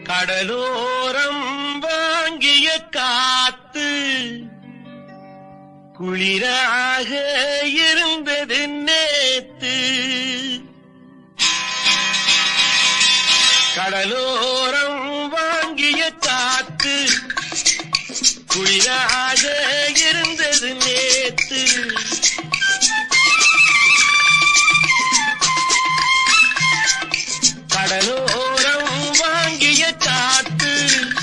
கடலோரம் வாங்கிய காத்து குளிராக இருந்தது நேத்து கடலோரம் வாங்கிய காத்து குளிராக இருந்தது நேத்து கடலோரம் வாங்கிய காத்து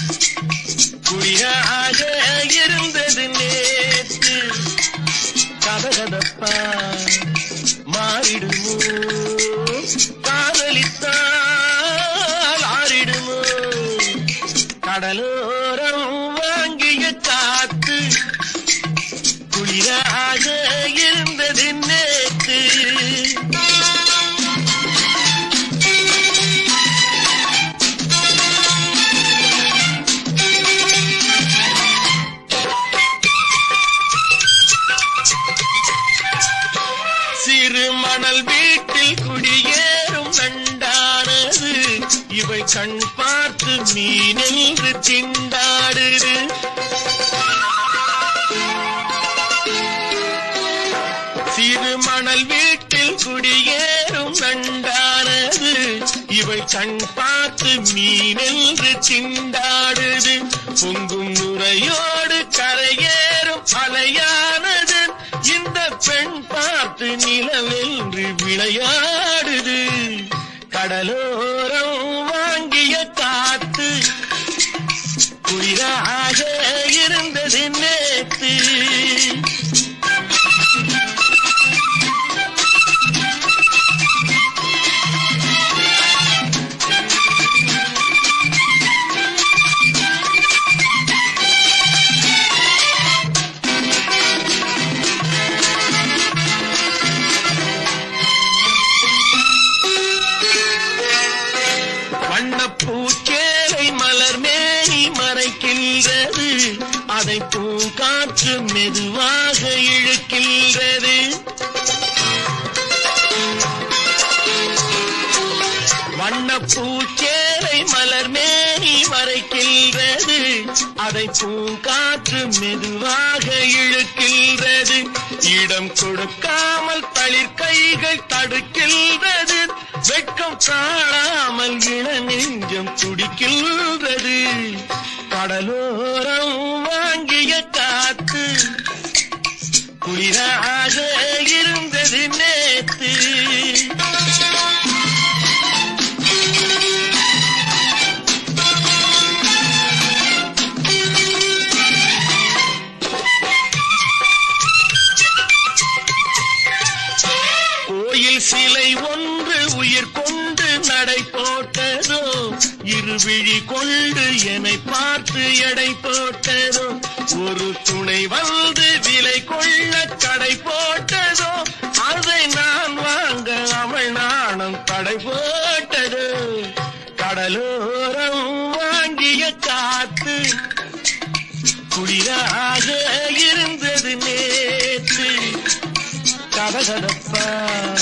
குளிராக இருந்தது நேத்து கதகதப்பா மாறிடுமோ காதலித்தால் ஆறிடுமோ கடலோரம் வாங்கிய காத்து குளிராக இருந்தது நேத்து சிறு மணல் வீட்டில் குடியேறும் நண்டானது இவை கண் பார்த்து மீனென்று திண்டாடுது சிறு மணல் வீட்டில் குடியேறும் நண்டானது இவை கண் பார்த்து மீனென்று திண்டாடுது பொங்கும் நுரையோடு கரையேறும் அலையானது இந்த பெண் பார்த்து நிலவென்று விளையாடுது கடலோரம் வாங்கிய காத்து குளிராக இருந்தது நேத்து வண்ணப்பூச்சேலை மலர் மேனி மறைக்கின்றது அதை பூங்காற்று மெதுவாக இழுக்கின்றது வண்ணப்பூச்சேலை மலர் மேனி மறைக்கின்றது அதை பூங்காற்று மெதுவாக இழுக்கின்றது இடம் கொடுக்காமல் தளிர் கைகள் தடுக்கின்றது வெட்கம் காணாமல் இள நெஞ்சம் துடிக்கின்றது கடலோரம் வாங்கிய காத்து குளிராக இருந்தது நேத்து கோயில் சிலை ஒன்று உயிர் கொண்டு நடை போட்டதோ இருவிழி கொண்டு என்னை பார்த்து எடை போட்டதோ ஒரு துணை வந்து விலை கொள்ள கடை போட்டதோ அதை நான் வாங்க அவள் நாணம் தடை போட்டது கடலோரம் வாங்கிய காத்து குளிராக இருந்தது நேற்று கதகதப்பா